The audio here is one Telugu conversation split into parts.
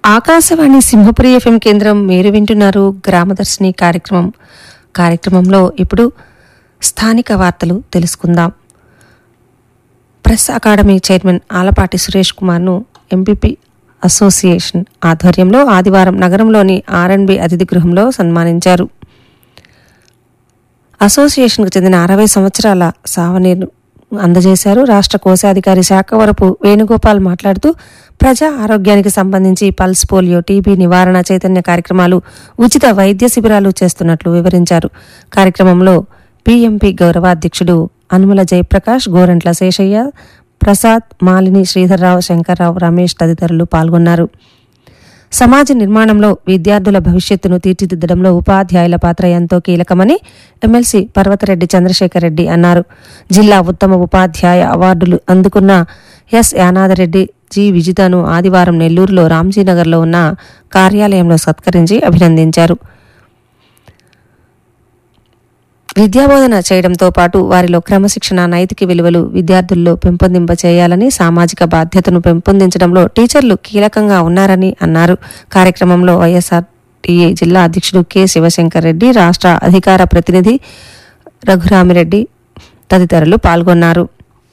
ఆకాశవాణి సింహపురి ఎఫ్ఎం కేంద్రం మీరు వింటున్నారు గ్రామదర్శిని కార్యక్రమం కార్యక్రమంలో ఇప్పుడు స్థానిక వార్తలు తెలుసుకుందాం press academy chairman Alapati Suresh కుమార్ను ఎంపీపీ అసోసియేషన్ ఆధ్వర్యంలో ఆదివారం నగరంలోని ఆర్ఎండ్బి అతిథి గృహంలో సన్మానించారు అసోసియేషన్కు చెందిన అరవై సంవత్సరాల సావనీర్ను అందజేశారు రాష్ట్ర కోశాధికారి శాఖవరపు వేణుగోపాల్ మాట్లాడుతూ ప్రజా ఆరోగ్యానికి సంబంధించి పల్స్ పోలియో టీబీ నివారణ చైతన్య కార్యక్రమాలు ఉచిత వైద్య శిబిరాలు చేస్తున్నట్లు వివరించారు కార్యక్రమంలో పీఎంపీ గౌరవాధ్యక్షుడు అనుమల జయప్రకాష్ గోరంట్ల శేషయ్య ప్రసాద్ మాలిని శ్రీధర్రావు శంకర్రావు రమేష్ తదితరులు పాల్గొన్నారు సమాజ నిర్మాణంలో విద్యార్థుల భవిష్యత్తును తీర్చిదిద్దడంలో ఉపాధ్యాయుల పాత్ర ఎంతో కీలకమని ఎమ్మెల్సీ పర్వతరెడ్డి చంద్రశేఖర్ రెడ్డి అన్నారు జిల్లా ఉత్తమ ఉపాధ్యాయ అవార్డులు అందుకున్న ఎస్ యానాదరెడ్డి జి విజితను ఆదివారం నెల్లూరులో రామ్జీనగర్లో ఉన్న కార్యాలయంలో సత్కరించి అభినందించారు విద్యాబోధన చేయడంతో పాటు వారిలో క్రమశిక్షణ నైతిక విలువలు విద్యార్థుల్లో పెంపొందింప చేయాలని సామాజిక బాధ్యతను పెంపొందించడంలో టీచర్లు కీలకంగా ఉన్నారని అన్నారు కార్యక్రమంలో వైఎస్ఆర్ టీఏ జిల్లా అధ్యక్షుడు కె శివశంకర్ రెడ్డి రాష్ట్ర అధికార ప్రతినిధి రఘురామిరెడ్డి తదితరులు పాల్గొన్నారు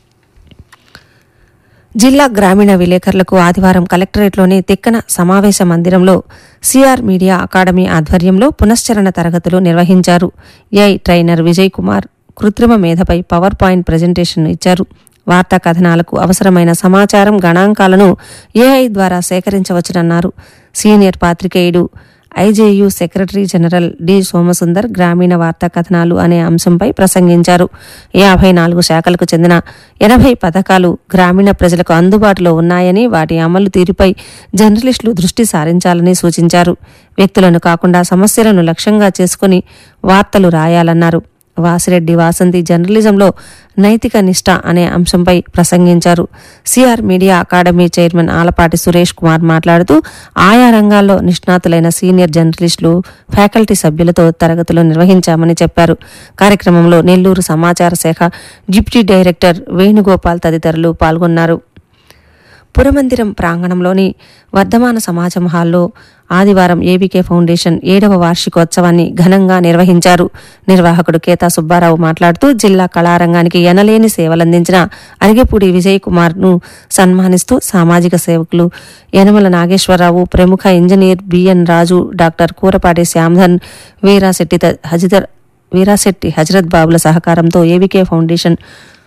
జిల్లా గ్రామీణ విలేకరులకు ఆదివారం కలెక్టరేట్లోని తిక్కన సమావేశ మందిరంలో సిఆర్ మీడియా అకాడమీ ఆధ్వర్యంలో పునశ్చరణ తరగతులు నిర్వహించారు ఏఐ ట్రైనర్ విజయ్ కుమార్ కృత్రిమ మేధపై పవర్ పాయింట్ ప్రజెంటేషన్ ఇచ్చారు వార్తా కథనాలకు అవసరమైన సమాచారం గణాంకాలను ఏఐ ద్వారా సేకరించవచ్చునన్నారు సీనియర్ పాత్రికేయుడు IJU secretary general D Somasundar గ్రామీణ వార్తా కథనాలు అనే అంశంపై ప్రసంగించారు యాభై నాలుగు శాఖలకు చెందిన ఎనభై పథకాలు గ్రామీణ ప్రజలకు అందుబాటులో ఉన్నాయని వాటి అమలు తీరుపై జర్నలిస్టులు దృష్టి సారించాలని సూచించారు వ్యక్తులను కాకుండా సమస్యలను లక్ష్యంగా చేసుకుని వార్తలు రాయాలన్నారు వాసిరెడ్డి వాసంతి జర్నలిజంలో నైతిక నిష్ట అనే అంశంపై ప్రసంగించారు CR media academy chairman Alapati Suresh Kumar మాట్లాడుతూ ఆయా రంగాల్లో నిష్ణాతులైన సీనియర్ జర్నలిస్టులు ఫ్యాకల్టీ సభ్యులతో తరగతులు నిర్వహించామని చెప్పారు కార్యక్రమంలో నెల్లూరు సమాచార శాఖ డిప్యూటీ డైరెక్టర్ వేణుగోపాల్ తదితరులు పాల్గొన్నారు పురమందిరం ప్రాంగణంలోని వర్ధమాన సమాజం హాల్లో ఆదివారం ఏబీకే ఫౌండేషన్ ఏడవ వార్షికోత్సవాన్ని ఘనంగా నిర్వహించారు నిర్వాహకుడు కేతా సుబ్బారావు మాట్లాడుతూ జిల్లా కళారంగానికి ఎనలేని సేవలందించిన అరిగెపూడి విజయ్ కుమార్ ను సన్మానిస్తూ సామాజిక సేవకులు యనమల నాగేశ్వరరావు ప్రముఖ engineer B N Raju doctor Kurapati Shyamdhan Veerashetti త- హజిదర్ వీరాశెట్టి హజరత్ బాబుల సహకారంతో ఏబీకే ఫౌండేషన్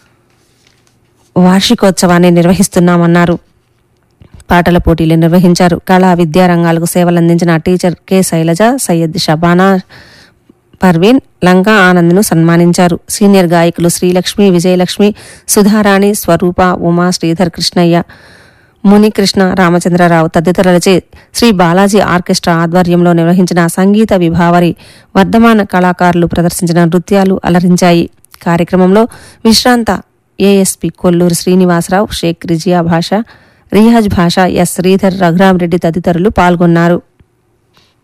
వార్షికోత్సవాన్ని నిర్వహిస్తున్నామన్నారు పాటల పోటీలు నిర్వహించారు కళా విద్యా రంగాలకు సేవలందించిన టీచర్ కె శైలజ సయ్యద్ షబానా పర్వీన్ లంకా ఆనంద్ను సన్మానించారు సీనియర్ గాయకులు శ్రీలక్ష్మి విజయలక్ష్మి సుధారాణి స్వరూప ఉమా శ్రీధర్ కృష్ణయ్య మునికృష్ణ రామచంద్రరావు తదితరులచే శ్రీ బాలాజీ ఆర్కెస్ట్రా ఆధ్వర్యంలో నిర్వహించిన సంగీత విభావరి వర్ధమాన కళాకారులు ప్రదర్శించిన నృత్యాలు అలరించాయి కార్యక్రమంలో విశ్రాంత ఏఎస్పి కొల్లూరు శ్రీనివాసరావు షేక్ రిజియా భాష రియాజ్ భాష ఎస్ శ్రీధర్ రఘురామరెడ్డి తదితరులు పాల్గొన్నారు